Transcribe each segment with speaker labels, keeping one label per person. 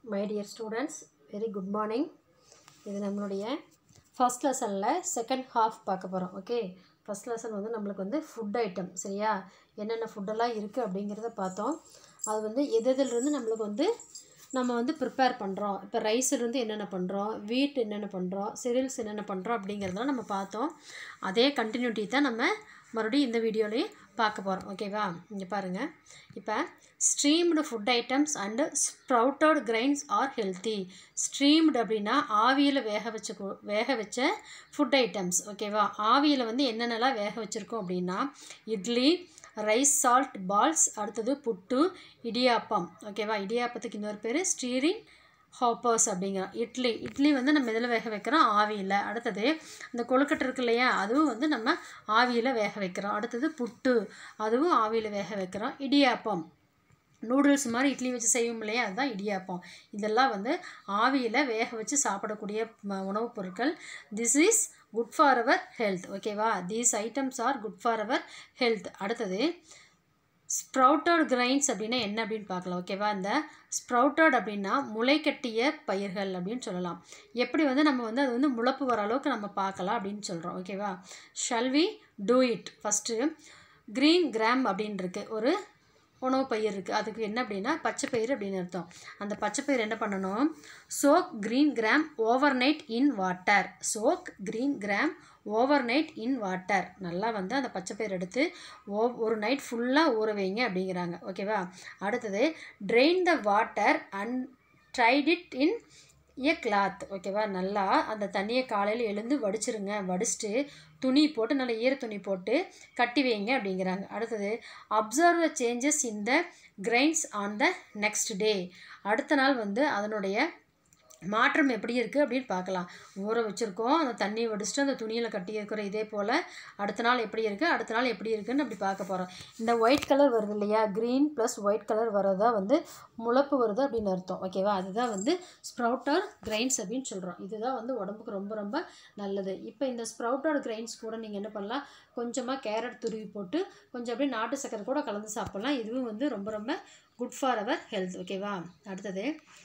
Speaker 1: my dear students very good morning இது நம்மளுடைய first லெசனில் செகண்ட் ஹாஃப் பார்க்க போகிறோம் ஓகே ஃபஸ்ட் லெசன் வந்து நம்மளுக்கு வந்து ஃபுட் ஐட்டம் சரியா என்னென்ன ஃபுட்டெல்லாம் இருக்குது அப்படிங்கிறத பார்த்தோம் அது வந்து எது எதுலேருந்து நம்மளுக்கு வந்து நம்ம வந்து ப்ரிப்பேர் பண்ணுறோம் இப்போ ரைஸ்லேருந்து என்னென்ன பண்ணுறோம் வீட் என்னென்ன பண்ணுறோம் சிரியல்ஸ் என்னென்ன பண்ணுறோம் அப்படிங்கிறதெல்லாம் நம்ம பார்த்தோம் அதே கண்டினியூட்டி தான் நம்ம மறுபடியும் இந்த வீடியோலேயே பார்க்க போகிறோம் ஓகேவா இங்கே பாருங்கள் இப்போ steamed food items and sprouted grains are healthy steamed அப்படின்னா ஆவியில் வேக வச்ச கு- வேக வச்ச ஃபுட் ஐட்டம்ஸ் ஓகேவா ஆவியில் வந்து என்னென்னலாம் வேக வச்சுருக்கோம் அப்படின்னா இட்லி ரைஸ் சால்ட் பால்ஸ் அடுத்தது புட்டு இடியாப்பம் ஓகேவா இடியாப்பத்துக்கு இன்னொரு பேர் ஸ்டீரிங் ஹாப்பர்ஸ் அப்படிங்கிறோம் இட்லி இட்லி வந்து நம்ம இதில் வேக வைக்கிறோம் ஆவியில் அடுத்தது அந்த கொழுக்கட்டை இருக்கு இல்லையா அதுவும் வந்து நம்ம ஆவியில் வேக வைக்கிறோம் அடுத்தது புட்டு அதுவும் ஆவியில் வேக வைக்கிறோம் இடியாப்பம் நூடுல்ஸ் மாதிரி இட்லி வச்சு செய்வோம் இல்லையா அதுதான் இடியாப்பம் இதெல்லாம் வந்து ஆவியில் வேக வச்சு சாப்பிடக்கூடிய ம- உணவுப் பொருட்கள் this is good for our health ஓகேவா these items are good for our health அடுத்தது ஸ்ப்ரவுட்டட் கிரைன்ஸ் அப்படின்னா என்ன அப்படின்னு பார்க்கலாம் ஓகேவா இந்த ஸ்ப்ரவுட்டட் அப்படின்னா முளைக்கட்டிய பயிர்கள் அப்படின்னு சொல்லலாம் எப்படி வந்து நம்ம வந்து அது வந்து முளப்பு வர அளவுக்கு நம்ம பார்க்கலாம் அப்படின்னு சொல்கிறோம் ஓகேவா shall we do it first green gram அப்படின்னு இருக்கு ஒரு உணவு பயிர் இருக்குது அதுக்கு என்ன அப்படின்னா பச்சை பயிர் அப்படின்னு அர்த்தம் அந்த பச்சை பயிர் என்ன பண்ணணும் soak green gram overnight in water soak green gram overnight in water நல்லா வந்து அந்த பச்சை பயிர் எடுத்து ஓ ஒரு நைட் ஃபுல்லாக ஊற வைங்க அப்படிங்கிறாங்க ஓகேவா அடுத்தது drain the water and dried it in a cloth ஓகேவா நல்லா அந்த தண்ணியை காலையில் எழுந்து வடிச்சிருங்க வடிச்சிட்டு துணி போட்டு நல்ல ஈர துணி போட்டு கட்டி வைங்க அப்படிங்கிறாங்க அடுத்தது observe the changes in the grains on the next day அடுத்த நாள் வந்து அதனுடைய மாற்றம் எப்படி இருக்குது அப்படின்னு பார்க்கலாம் ஊற வச்சுருக்கோம் அந்த தண்ணியை வடிச்சிட்டு அந்த துணியில் கட்டி இருக்கிற இதே போல் அடுத்த நாள் எப்படி இருக்குது அடுத்த நாள் எப்படி இருக்குன்னு அப்படி பார்க்க போகிறோம் இந்த ஒயிட் கலர் வருது இல்லையா க்ரீன் ப்ளஸ் ஒயிட் கலர் வரதா வந்து முளப்பு வருது அப்படின்னு அர்த்தம் ஓகேவா அதுதான் வந்து ஸ்ப்ரவுட்டர் கிரைன்ஸ் அப்படின்னு சொல்கிறோம் இதுதான் வந்து உடம்புக்கு ரொம்ப ரொம்ப நல்லது இப்போ இந்த ஸ்ப்ரவுட்டட் கிரைன்ஸ் கூட நீங்கள் என்ன பண்ணலாம் கொஞ்சமாக கேரட் துருவி போட்டு கொஞ்சம் அப்படியே நாட்டு சக்கரை கூட கலந்து சாப்பிட்லாம் இதுவும் வந்து ரொம்ப ரொம்ப குட் ஃபார் அவர் ஹெல்த் ஓகேவா அடுத்தது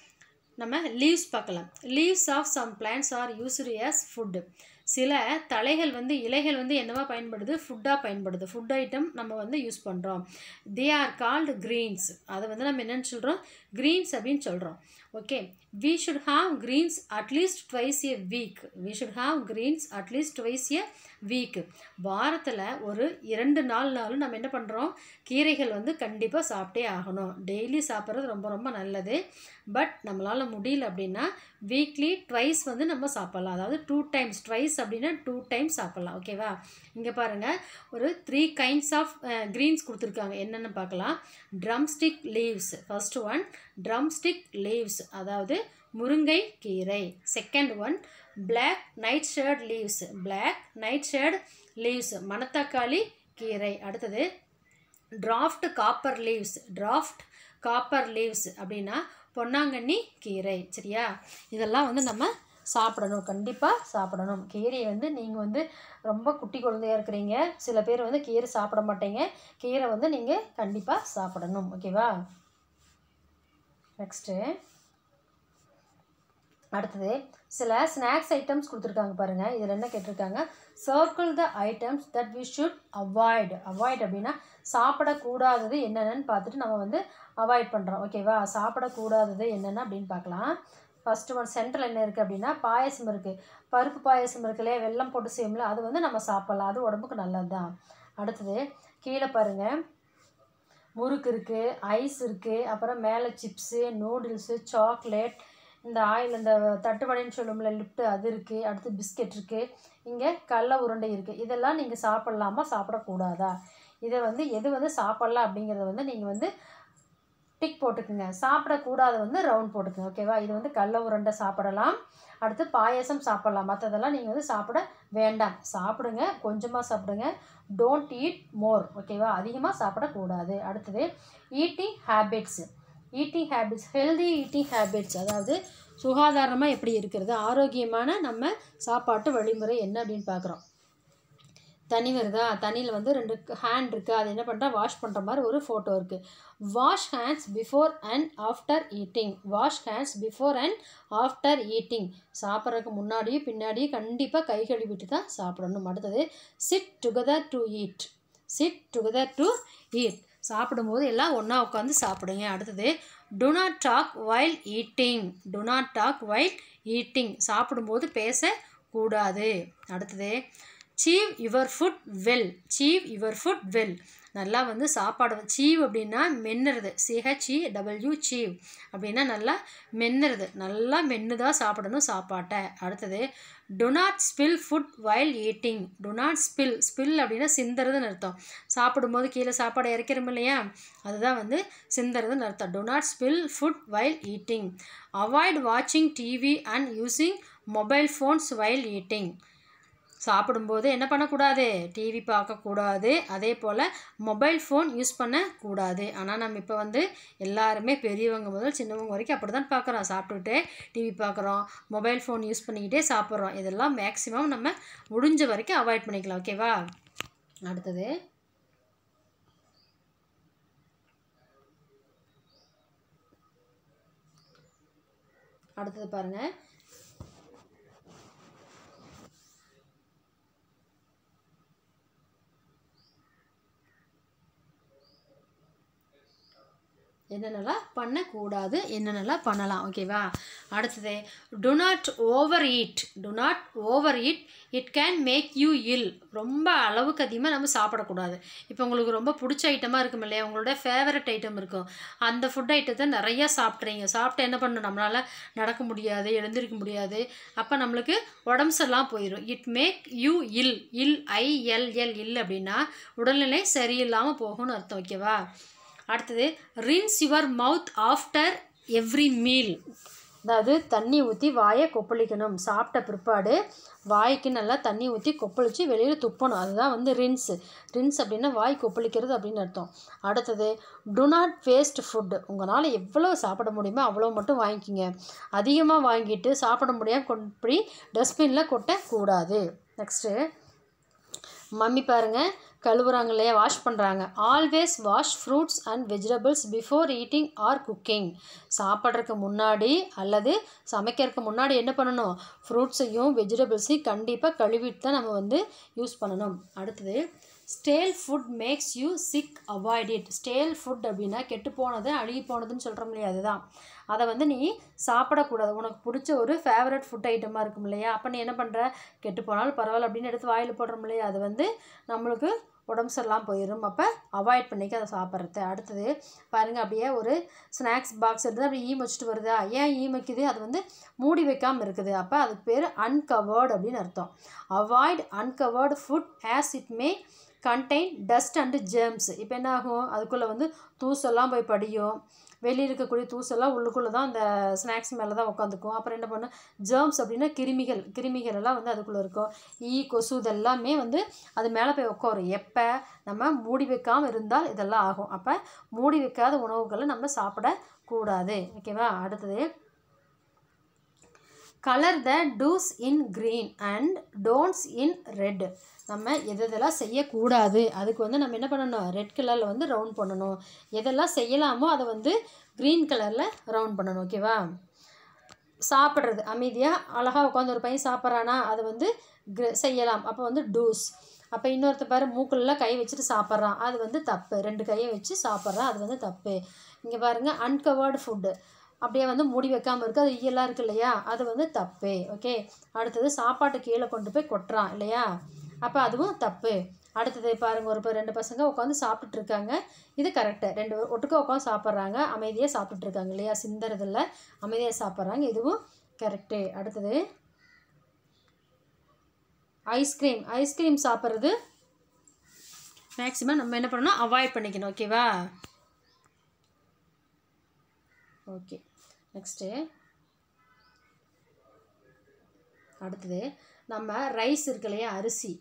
Speaker 1: நம்ம லீவ்ஸ் பார்க்கலாம் leaves of some plants are used as food சில தலைகள் வந்து இலைகள் வந்து என்னவா பயன்படுது ஃபுட்டாக பயன்படுது ஃபுட் ஐட்டம் நம்ம வந்து யூஸ் பண்ணுறோம் தே ஆர் கால்டு கிரீன்ஸ் அதை வந்து நம்ம என்னன்னு சொல்கிறோம் கிரீன்ஸ் அப்படின்னு சொல்கிறோம் okay we should have greens at least twice a week we should have greens at least twice a week வாரத்தில் ஒரு இரண்டு நாள்னாலும் நம்ம என்ன பண்ணுறோம் கீரைகள் வந்து கண்டிப்பாக சாப்பிட்டே ஆகணும் டெய்லி சாப்பிட்றது ரொம்ப ரொம்ப நல்லது பட் நம்மளால் முடியல அப்படின்னா வீக்லி ட்வைஸ் வந்து நம்ம சாப்பிட்லாம் அதாவது டூ டைம்ஸ் ட்வைஸ் அப்படின்னா டூ டைம்ஸ் சாப்பிட்லாம் ஓகேவா இங்கே பாருங்கள் ஒரு த்ரீ கைண்ட்ஸ் ஆஃப் க்ரீன்ஸ் கொடுத்துருக்காங்க என்னென்னு பார்க்கலாம் drumstick leaves first one drumstick leaves அதாவது முருங்கை கீரை second one black nightshade leaves black nightshade leaves மணத்தக்காளி கீரை அடுத்தது dwarf copper leaves dwarf copper leaves அப்படின்னா பொன்னாங்கண்ணி கீரை சரியா இதெல்லாம் வந்து நம்ம சாப்பிடணும் கண்டிப்பாக சாப்பிடணும் கீரையை வந்து நீங்கள் வந்து ரொம்ப குட்டி குழந்தையா இருக்கிறீங்க சில பேர் வந்து கீரை சாப்பிட மாட்டீங்க கீரை வந்து நீங்கள் கண்டிப்பாக சாப்பிடணும் ஓகேவா நெக்ஸ்ட்டு அடுத்தது சில ஸ்நாக்ஸ் ஐட்டம்ஸ் கொடுத்துருக்காங்க பாருங்கள் இதில் என்ன கேட்டிருக்காங்க circle the items that we should avoid avoid அப்படின்னா சாப்பிடக்கூடாதது என்னென்னு பார்த்துட்டு நம்ம வந்து அவாய்ட் பண்ணுறோம் ஓகேவா சாப்பிடக்கூடாதது என்னென்ன அப்படின்னு பார்க்கலாம் ஃபஸ்ட்டு ஒன் சென்ட்ரல் என்ன இருக்குது அப்படின்னா பாயசம் இருக்குது பருப்பு பாயசம் இருக்கு இல்லையா வெல்லம் போட்டு செய்யும்ல அது வந்து நம்ம சாப்பிட்லாம் அது உடம்புக்கு நல்லது தான் அடுத்தது கீழே பாருங்கள் முறுக்கு இருக்குது ஐஸ் இருக்குது அப்புறம் மேலே சிப்ஸு நூடுல்ஸு சாக்லேட் இந்த ஆயில் இந்த தட்டுவடைன்னு சொல்லுவோம்ல லிப்ட்டு அது இருக்குது அடுத்து பிஸ்கெட் இருக்குது இங்கே கடல உருண்டை இருக்குது இதெல்லாம் நீங்கள் சாப்பிட்லாமா சாப்பிடக்கூடாதா இதை வந்து எது வந்து சாப்பிட்லாம் அப்படிங்கிறத வந்து நீங்கள் வந்து டிக் போட்டுக்குங்க சாப்பிடக்கூடாது வந்து ரவுண்ட் போட்டுக்குங்க ஓகேவா இது வந்து கடல உருண்டை சாப்பிடலாம் அடுத்து பாயசம் சாப்பிடலாம் மற்றதெல்லாம் நீங்கள் வந்து சாப்பிட வேண்டாம் சாப்பிடுங்க கொஞ்சமாக சாப்பிடுங்க டோன்ட் ஈட் மோர் ஓகேவா அதிகமாக சாப்பிடக்கூடாது அடுத்தது eating habits eating habits healthy eating habits அதாவது சுகாதாரமாக எப்படி இருக்கிறது ஆரோக்கியமான நம்ம சாப்பாட்டு வழிமுறை என்ன அப்படின்னு பார்க்குறோம் தண்ணி வருதா தண்ணியில் வந்து ரெண்டு ஹேண்ட் இருக்குது அது என்ன பண்ணுறா வாஷ் பண்ணுற மாதிரி ஒரு ஃபோட்டோ இருக்குது wash hands before and after eating wash hands before and after eating சாப்பிட்றதுக்கு முன்னாடியும் பின்னாடியும் கண்டிப்பாக கை கழுவிட்டு தான் சாப்பிடணும் அடுத்தது sit together to eat sit together to eat சாப்பிடும்போது எல்லாம் ஒன்றா உட்காந்து சாப்பிடுங்க அடுத்தது do not talk while eating do not talk while eating சாப்பிடும்போது பேசக்கூடாது அடுத்தது chew your food well chew your food well நல்லா வந்து சாப்பாடு சீவ் அப்படின்னா மென்னுறது சிஹெச்இ டபிள்யூ சீவ் அப்படின்னா நல்லா மென்னுறது நல்லா மென்று தான் சாப்பிடணும் சாப்பாட்டை அடுத்தது do not spill food while eating do not spill spill அப்படின்னா சிந்துறதுன்னு அர்த்தம் சாப்பிடும்போது கீழே சாப்பாடு இறக்கிறோம் இல்லையா அதுதான் வந்து சிந்துறதுன்னு அர்த்தம் do not spill food while eating avoid வாட்சிங் TV and using mobile phones while eating சாப்பிடும்போது என்ன பண்ணக்கூடாது டிவி பார்க்கக்கூடாது அதே போல் மொபைல் ஃபோன் யூஸ் பண்ணக்கூடாது ஆனால் நம்ம இப்போ வந்து எல்லாருமே பெரியவங்க முதல் சின்னவங்க வரைக்கும் அப்படி தான் பார்க்குறோம் சாப்பிட்டுக்கிட்டே டிவி பார்க்குறோம் மொபைல் ஃபோன் யூஸ் பண்ணிக்கிட்டே சாப்பிட்றோம் இதெல்லாம் மேக்ஸிமம் நம்ம முடிஞ்ச வரைக்கும் அவாய்ட் பண்ணிக்கலாம் ஓகேவா அடுத்தது அடுத்தது பாருங்கள் என்னென்னலாம் பண்ணக்கூடாது என்னென்னலாம் பண்ணலாம் ஓகேவா அடுத்தது do not overeat do not overeat it can make you ill ரொம்ப அளவுக்கு அதிகமாக நம்ம சாப்பிடக்கூடாது இப்போ உங்களுக்கு ரொம்ப பிடிச்ச ஐட்டமாக இருக்கும் இல்லையா உங்களோட ஃபேவரட் ஐட்டம் இருக்கும் அந்த ஃபுட் ஐட்டத்தை நிறையா சாப்பிட்றீங்க சாப்பிட்டு என்ன பண்ணணும் நம்மளால் நடக்க முடியாது எழுந்திருக்க முடியாது அப்போ நம்மளுக்கு உடம்பு சரியில்லாம் போயிடும் it make you ill ill I L L ill அப்படின்னா உடல்நிலை சரியில்லாமல் போகும்னு அர்த்தம் ஓகேவா அடுத்தது rinse your mouth after every meal அதாவது தண்ணி ஊற்றி வாயை கொப்பளிக்கணும் சாப்பிட்ட பிற்பாடு வாய்க்கு நல்லா தண்ணி ஊற்றி கொப்பளித்து வெளியில் துப்பணும் அதுதான் வந்து ரின்ஸ் ரின்ஸ் அப்படின்னா வாய் கொப்பளிக்கிறது அப்படின்னு அர்த்தம் அடுத்தது டு நாட் வேஸ்ட் ஃபுட்டு உங்களால் எவ்வளோ சாப்பிட முடியுமோ அவ்வளோ மட்டும் வாங்கிக்கிங்க அதிகமாக வாங்கிட்டு சாப்பிட முடியாமல் கொண்டு போய் டஸ்ட்பினில் கொட்டக்கூடாது நெக்ஸ்ட்டு மம்மி பாருங்கள் கழுவுறாங்க இல்லையா வாஷ் பண்ணுறாங்க always wash fruits and vegetables before eating or cooking சாப்பிட்றதுக்கு முன்னாடி அல்லது சமைக்கிறதுக்கு முன்னாடி என்ன பண்ணணும் ஃப்ரூட்ஸையும் வெஜிடபிள்ஸையும் கண்டிப்பாக கழுவிட்டு தான் நம்ம வந்து யூஸ் பண்ணணும் அடுத்தது stale food makes you sick avoid it stale food அப்படின்னா கெட்டு போனது அழுகி போனதுன்னு சொல்கிறோம் இல்லையா அதுதான் அதை வந்து நீ சாப்பிடக்கூடாது உனக்கு பிடிச்ச ஒரு ஃபேவரட் ஃபுட் ஐட்டமாக இருக்கும் இல்லையா அப்போ நீ என்ன பண்ணுற கெட்டு போனாலும் பரவாயில்ல அப்படின்னு எடுத்து வாயில் போடுறோம் இல்லையா அது வந்து நம்மளுக்கு உடம்பு சரியில்லாமல் போயிடும் அப்போ அவாய்ட் பண்ணிக்க அதை சாப்பிட்றது அடுத்தது பாருங்கள் அப்படியே ஒரு ஸ்நாக்ஸ் பாக்ஸ் எடுத்து அப்படி ஈ வச்சுட்டு வருதா ஏன் ஈ வைக்குது அது வந்து மூடி வைக்காமல் இருக்குது அப்போ அதுக்கு பேர் அன்கவர்டு அப்படின்னு அர்த்தம் avoid uncovered food as it may contain dust and germs இப்போ என்ன ஆகும் அதுக்குள்ளே வந்து தூசெல்லாம் போய் படியும் வெளியில் இருக்கக்கூடிய தூசெல்லாம் உள்ளுக்குள்ளே தான் அந்த ஸ்நாக்ஸ் மேலே தான் உட்காந்துக்கும் அப்புறம் என்ன பண்ணும் ஜெர்ம்ஸ் அப்படின்னா கிருமிகள் கிருமிகள் எல்லாம் வந்து அதுக்குள்ளே இருக்கும் ஈ கொசு இதெல்லாமே வந்து அது மேலே போய் உட்காரும் எப்போ நம்ம மூடி வைக்காமல் இருந்தால் இதெல்லாம் ஆகும் அப்போ மூடி வைக்காத உணவுகளை நம்ம சாப்பிடக்கூடாது ஓகேவா அடுத்தது colour the do's in green and don'ts in red நம்ம எது எதெல்லாம் செய்யக்கூடாது அதுக்கு வந்து நம்ம என்ன பண்ணணும் ரெட் கலரில் வந்து ரவுண்ட் பண்ணணும் எதெல்லாம் செய்யலாமோ அதை வந்து க்ரீன் கலரில் ரவுண்ட் பண்ணணும் ஓகேவா சாப்பிட்றது அமைதியாக அழகாக உட்காந்து ஒரு பையன் சாப்பிட்றானா அதை வந்து க்ர- செய்யலாம் அப்போ வந்து டூஸ் அப்போ இன்னொருத்த பாரு மூக்குலலாம் கை வச்சுட்டு சாப்பிட்றான் அது வந்து தப்பு ரெண்டு கையை வச்சு சாப்பிட்றான் அது வந்து தப்பு இங்கே பாருங்கள் அன்கவர்டு ஃபுட்டு அப்படியே வந்து மூடி வைக்காமல் இருக்குது அது ஈயெல்லாம் இருக்கு இல்லையா அது வந்து தப்பு ஓகே அடுத்தது சாப்பாட்டு கீழே கொண்டு போய் கொட்டுறான் இல்லையா அப்போ அதுவும் தப்பு அடுத்தது பாருங்க ஒரு ப- ரெண்டு பசங்க உட்காந்து சாப்பிட்டுட்டு இருக்காங்க இது கரெக்டு ரெண்டு பேர் ஒட்டுக்கா உட்காந்து சாப்பிட்றாங்க அமைதியாக சாப்பிட்டுட்டு இருக்காங்க இல்லையா சிந்தறதில்ல அமைதியாக சாப்பிட்றாங்க இதுவும் கரெக்டு அடுத்தது ஐஸ்கிரீம் ஐஸ்கிரீம் சாப்பிட்றது மேக்ஸிமம் நம்ம என்ன பண்ணணும் அவாய்ட் பண்ணிக்கணும் ஓகேவா ஓகே நெக்ஸ்ட்டு அடுத்தது நம்ம ரைஸ் இருக்கு இல்லையா அரிசி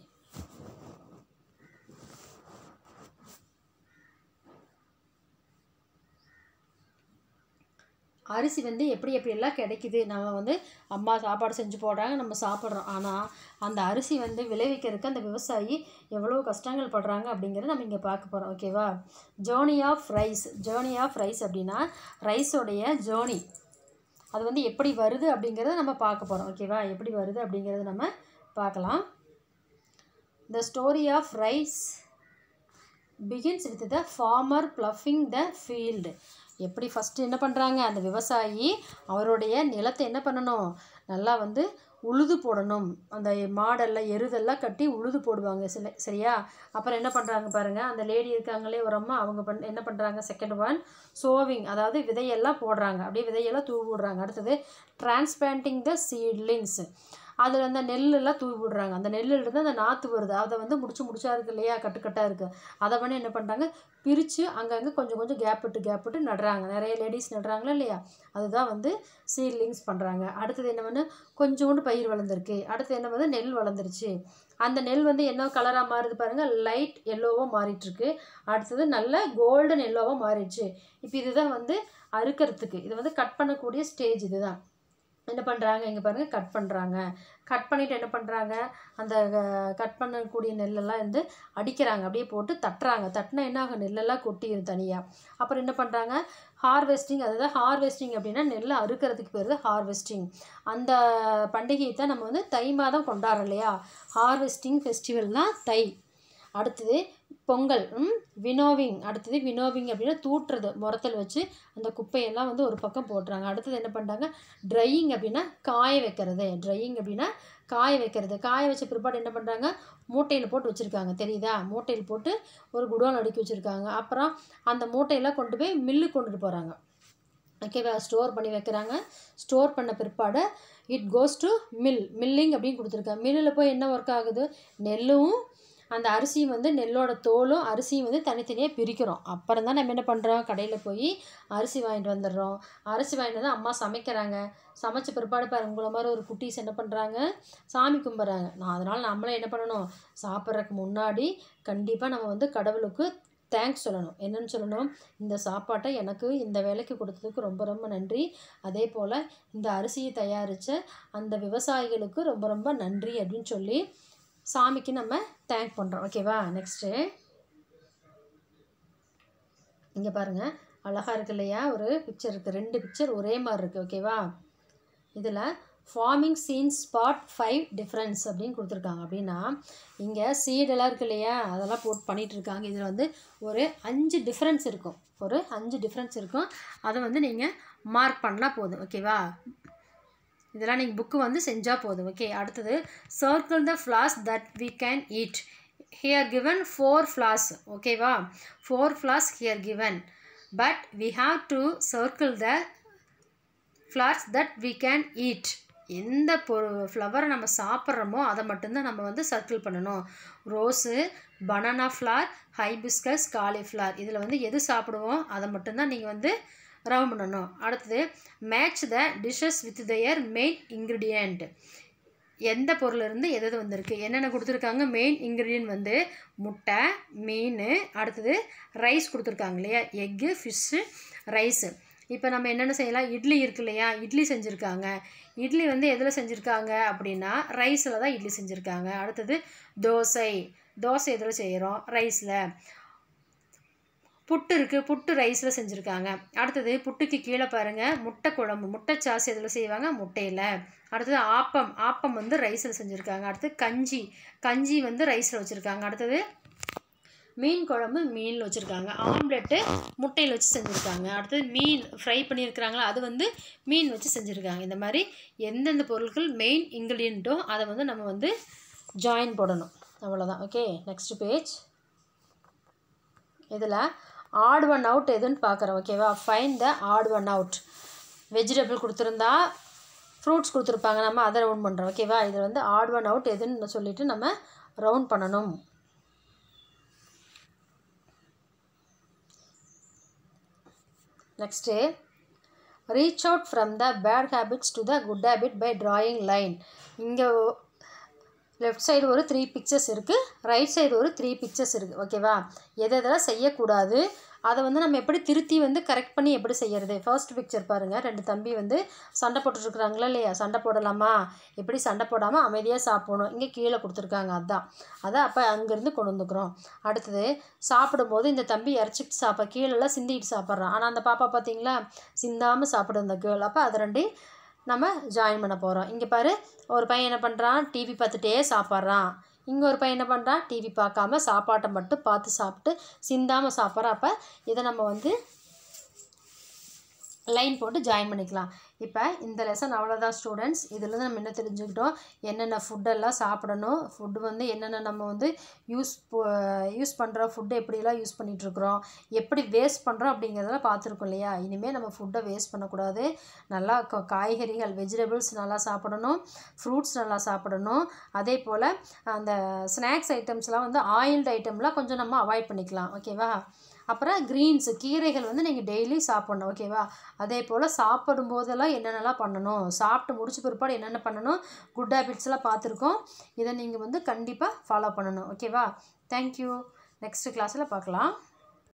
Speaker 1: அரிசி வந்து எப்படி எப்படியெல்லாம் கிடைக்குது நம்ம வந்து அம்மா சாப்பாடு செஞ்சு போடுறாங்க நம்ம சாப்பிட்றோம் ஆனால் அந்த அரிசி வந்து விளைவிக்கிறதுக்கு அந்த விவசாயி எவ்வளோ கஷ்டங்கள் படுறாங்க அப்படிங்கிறத நம்ம இங்கே பார்க்க போகிறோம் ஓகேவா journey of rice journey of rice அப்படின்னா ரைஸோடைய ஜேர்னி அது வந்து எப்படி வருது அப்படிங்கிறத நம்ம பார்க்க போகிறோம் ஓகேவா எப்படி வருது அப்படிங்கிறத நம்ம பார்க்கலாம் the story of rice begins with the farmer ploughing the field எப்படி ஃபஸ்ட்டு என்ன பண்ணுறாங்க அந்த விவசாயி அவருடைய நிலத்தை என்ன பண்ணணும் நல்லா வந்து உழுது போடணும் அந்த மாடெல்லாம் எருதெல்லாம் கட்டி உழுது போடுவாங்க சில சரியா அப்புறம் என்ன பண்ணுறாங்க பாருங்கள் அந்த லேடி இருக்காங்களே ஒரு அம்மா அவங்க பண் என்ன பண்ணுறாங்க செகண்ட் ஒன் சோவிங் அதாவது விதையெல்லாம் போடுறாங்க அப்படியே விதையெல்லாம் தூவி விடுறாங்க அடுத்தது டிரான்ஸ்பிளான்டிங் த சீட்லிங்ஸ் அதில் அந்த நெல்லெல்லாம் தூவி விடுறாங்க அந்த நெல்லிலிருந்து அந்த நாற்று வருது அதை வந்து முடிச்சு முடிச்சா இருக்கு இல்லையா கட்டுக்கட்டாக இருக்குது அதை பண்ணி என்ன பண்ணுறாங்க பிரித்து அங்கங்கே கொஞ்சம் கொஞ்சம் கேப் விட்டு கேப் விட்டு நடுறாங்க நிறைய லேடிஸ் நடுறாங்களா இல்லையா அதுதான் வந்து சீட்லிங்ஸ் பண்ணுறாங்க அடுத்தது என்ன பண்ணு கொஞ்சோண்டு பயிர் வளர்ந்துருக்கு அடுத்தது என்ன வந்து நெல் வளர்ந்துருச்சு அந்த நெல் வந்து என்ன கலராக மாறுது பாருங்கள் லைட் எல்லோவாக மாறிட்டுருக்கு அடுத்தது நல்ல கோல்டன் எல்லோவாக மாறிடுச்சு இப்போ இதுதான் வந்து அறுக்கிறதுக்கு இது வந்து கட் பண்ணக்கூடிய ஸ்டேஜ் இதுதான் என்ன பண்ணுறாங்க இங்கே பாருங்கள் கட் பண்ணுறாங்க கட் பண்ணிவிட்டு என்ன பண்ணுறாங்க அந்த கட் பண்ணக்கூடிய நெல்லெல்லாம் வந்து அடிக்கிறாங்க அப்படியே போட்டு தட்டுறாங்க தட்டினா என்ன ஆகும் நெல்லெல்லாம் கொட்டிடும் தனியாக அப்புறம் என்ன பண்ணுறாங்க ஹார்வெஸ்டிங் அதாவது ஹார்வெஸ்டிங் அப்படின்னா நெல்லை அறுக்கிறதுக்கு பேர் ஹார்வெஸ்டிங் அந்த பண்டிகையை தான் நம்ம வந்து தை மாதம் கொண்டாடுறோம் இல்லையா ஹார்வெஸ்டிங் ஃபெஸ்டிவல் தான் தை அடுத்தது பொங்கல் வினோவிங் அடுத்தது வினோவிங் அப்படின்னா தூட்டுறது முரத்தல் வச்சு அந்த குப்பையெல்லாம் வந்து ஒரு பக்கம் போட்டுறாங்க அடுத்தது என்ன பண்ணுறாங்க ட்ரையிங் அப்படின்னா காய வைக்கிறது ட்ரையிங் அப்படின்னா காய வைக்கிறது காய வச்ச பிற்பாடு என்ன பண்ணுறாங்க மூட்டையில் போட்டு வச்சுருக்காங்க தெரியுதா மூட்டையில் போட்டு ஒரு குடோன் அடுக்கி வச்சுருக்காங்க அப்புறம் அந்த மூட்டையெல்லாம் கொண்டு போய் மில்லு கொண்டுட்டு போகிறாங்க ஓகேவா ஸ்டோர் பண்ணி வைக்கிறாங்க ஸ்டோர் பண்ண பிற்பாடு it goes to mill milling அப்படின்னு கொடுத்துருக்காங்க மில்லில் போய் என்ன ஒர்க் ஆகுது நெல்லும் அந்த அரிசியும் வந்து நெல்லோட தோலும் அரிசியும் வந்து தனித்தனியாக பிரிக்கிறோம் அப்புறம் தான் நம்ம என்ன பண்ணுறோம் கடையில் போய் அரிசி வாங்கிட்டு வந்துடுறோம் அரிசி வாங்கிட்டு வந்து அம்மா சமைக்கிறாங்க சமைச்ச பிற்பாடு பாருங்க உங்களை மாதிரி ஒரு குட்டீஸ் என்ன பண்ணுறாங்க சாமி கும்பிட்றாங்க நான் அதனால் நம்மளே என்ன பண்ணணும் சாப்பிட்றதுக்கு முன்னாடி கண்டிப்பாக நம்ம வந்து கடவுளுக்கு தேங்க்ஸ் சொல்லணும் என்னன்னு சொல்லணும் இந்த சாப்பாட்டை எனக்கு இந்த வேலைக்கு கொடுத்ததுக்கு ரொம்ப ரொம்ப நன்றி அதே போல் இந்த அரிசியை தயாரித்த அந்த விவசாயிகளுக்கு ரொம்ப ரொம்ப நன்றி அப்படின்னு சொல்லி சாமிக்கு நம்ம தேங்க் பண்ணுறோம் ஓகேவா நெக்ஸ்ட்டு இங்கே பாருங்கள் அழகாக இருக்கு இல்லையா ஒரு பிக்சர் இருக்குது ரெண்டு பிக்சர் ஒரே மாதிரி இருக்குது ஓகேவா இதில் farming scene spot five difference அப்படின்னு கொடுத்துருக்காங்க அப்படின்னா இங்கே சீடெல்லாம் இருக்கு இல்லையா அதெல்லாம் போட்டு பண்ணிகிட்டு இருக்காங்க இதில் வந்து ஒரு அஞ்சு டிஃப்ரென்ஸ் இருக்கும் ஒரு அஞ்சு டிஃப்ரென்ஸ் இருக்கும் அதை வந்து நீங்கள் மார்க் பண்ணால் போதும் ஓகேவா இதெல்லாம் நீங்கள் புக்கு வந்து செஞ்சால் போதும் ஓகே அடுத்தது circle the flowers that we can eat here given four flowers ஓகேவா four flowers here given but we have to circle the flowers that we can eat எந்த பொரு ஃப்ளவரை நம்ம சாப்பிட்றோமோ அதை மட்டும்தான் நம்ம வந்து சர்க்கிள் பண்ணணும் rose banana flower hibiscus cauliflower இதில் வந்து எது சாப்பிடுவோம் அதை மட்டும்தான் நீங்கள் வந்து ரவ் பண்ணணும் அடுத்தது match the dishes with their main ingredient எந்த பொருளிலிருந்து எது எது வந்திருக்கு என்னென்ன கொடுத்துருக்காங்க மெயின் இன்க்ரீடியன்ட் வந்து முட்டை மீன் அடுத்தது ரைஸ் கொடுத்துருக்காங்க இல்லையா எக்கு ஃபிஷ்ஷு ரைஸு இப்போ நம்ம என்னென்ன செய்யலாம் இட்லி இருக்கு இல்லையா இட்லி செஞ்சுருக்காங்க இட்லி வந்து எதில் செஞ்சுருக்காங்க அப்படின்னா ரைஸில் தான் இட்லி செஞ்சுருக்காங்க அடுத்தது தோசை தோசை எதில் செய்கிறோம் ரைஸில் புட்டு இருக்குது புட்டு ரைஸில் செஞ்சுருக்காங்க அடுத்தது புட்டுக்கு கீழே பாருங்கள் முட்டை குழம்பு முட்டை சாஸ் எதில் செய்வாங்க முட்டையில் அடுத்தது ஆப்பம் ஆப்பம் வந்து ரைஸில் செஞ்சுருக்காங்க அடுத்து கஞ்சி கஞ்சி வந்து ரைஸில் வச்சுருக்காங்க அடுத்தது மீன் குழம்பு மீனில் வச்சுருக்காங்க ஆம்லெட்டு முட்டையில் வச்சு செஞ்சுருக்காங்க அடுத்தது மீன் ஃப்ரை பண்ணியிருக்கிறாங்களா அது வந்து மீன் வச்சு செஞ்சுருக்காங்க இந்த மாதிரி எந்தெந்த பொருட்கள் மெயின் இன்க்ரீடியண்ட்டோ அதை வந்து நம்ம வந்து ஜாயின் போடணும் அவ்வளோதான் ஓகே நெக்ஸ்ட் பேஜ் இதில் ஆட் ஒன் அவுட் எதுன்னு பார்க்குறோம் ஓகேவா find the odd one out vegetable கொடுத்துருந்தா ஃப்ரூட்ஸ் கொடுத்துருப்பாங்க நம்ம அதை ரவுண்ட் பண்ணுறோம் ஓகேவா இதில் வந்து ஆட் ஒன் அவுட் எதுன்னு சொல்லிட்டு நம்ம ரவுண்ட் பண்ணணும் next reach out from the bad habits to the good habit by drawing line இங்கே லெஃப்ட் சைடு ஒரு த்ரீ பிக்சர்ஸ் இருக்குது ரைட் சைடு ஒரு த்ரீ பிக்சர்ஸ் இருக்குது ஓகேவா எது எதெல்லாம் செய்யக்கூடாது அதை வந்து நம்ம எப்படி திருத்தி வந்து கரெக்ட் பண்ணி எப்படி செய்யறது ஃபர்ஸ்ட் பிக்சர் பாருங்கள் ரெண்டு தம்பி வந்து சண்டை போட்டுட்ருக்குறாங்களா இல்லையா சண்டை போடலாமா எப்படி சண்டை போடாமல் அமைதியாக சாப்பிடணும் இங்கே கீழே கொடுத்துருக்காங்க அதான் அதான் அப்போ அங்கேருந்து கொண்டு வந்துக்கிறோம் அடுத்தது சாப்பிடும்போது இந்த தம்பி இறச்சிட்டு சாப்பிட கீழெல்லாம் சிந்திட்டு சாப்பிட்றான் ஆனால் அந்த பாப்பா பார்த்தீங்களா சிந்தாமல் சாப்பிடும் அந்த கேர்ள் அப்போ அதை ரெண்டையும் நம்ம ஜாயின் பண்ண போகிறோம் இங்கே பாரு ஒரு பையன் என்ன பண்ணுறான் டிவி பார்த்துட்டே சாப்பிட்றான் இங்கே ஒரு பையன் என்ன பண்ணுறான் டிவி பார்க்காம சாப்பாட்டை மட்டும் பார்த்து சாப்பிட்டு சிந்தாமல் சாப்பிட்றான் அப்போ இதை நம்ம வந்து லைன் போட்டு ஜாயின் பண்ணிக்கலாம் இப்போ இந்த லெசன் அவ்வளோதான் ஸ்டூடெண்ட்ஸ் இதுலேருந்து நம்ம என்ன தெரிஞ்சுக்கிட்டோம் என்னென்ன ஃபுட்டெல்லாம் சாப்பிடணும் ஃபுட்டு வந்து என்னென்ன நம்ம வந்து யூஸ் யூஸ் பண்ணுற ஃபுட்டு எப்படிலாம் யூஸ் பண்ணிகிட்ருக்குறோம் எப்படி வேஸ்ட் பண்ணுறோம் அப்படிங்கிறதெல்லாம் பார்த்துருக்கோம் இல்லையா இனிமேல் நம்ம ஃபுட்டை வேஸ்ட் பண்ணக்கூடாது நல்லா க- காய்கறிகள் வெஜிடபிள்ஸ் நல்லா சாப்பிடணும் ஃப்ரூட்ஸ் நல்லா சாப்பிடணும் அதே போல் அந்த ஸ்நாக்ஸ் ஐட்டம்ஸ்லாம் வந்து ஆயில்டு ஐட்டம்லாம் கொஞ்சம் நம்ம அவாய்ட் பண்ணிக்கலாம் ஓகேவா அப்புறம் க்ரீன்ஸ் கீரைகள் வந்து நீங்கள் டெய்லி சாப்பிட்ணும் ஓகேவா அதே போல் சாப்பிடும் போதெல்லாம் என்னென்னலாம் பண்ணணும் சாப்பிட்டு முடிச்ச பிற்பாடு என்னென்ன பண்ணணும் குட் ஹேபிட்ஸ்லாம் பார்த்துருக்கோம் இதை நீங்கள் வந்து கண்டிப்பாக ஃபாலோ பண்ணணும் ஓகேவா தேங்க்யூ நெக்ஸ்ட் கிளாஸில் பார்க்கலாம்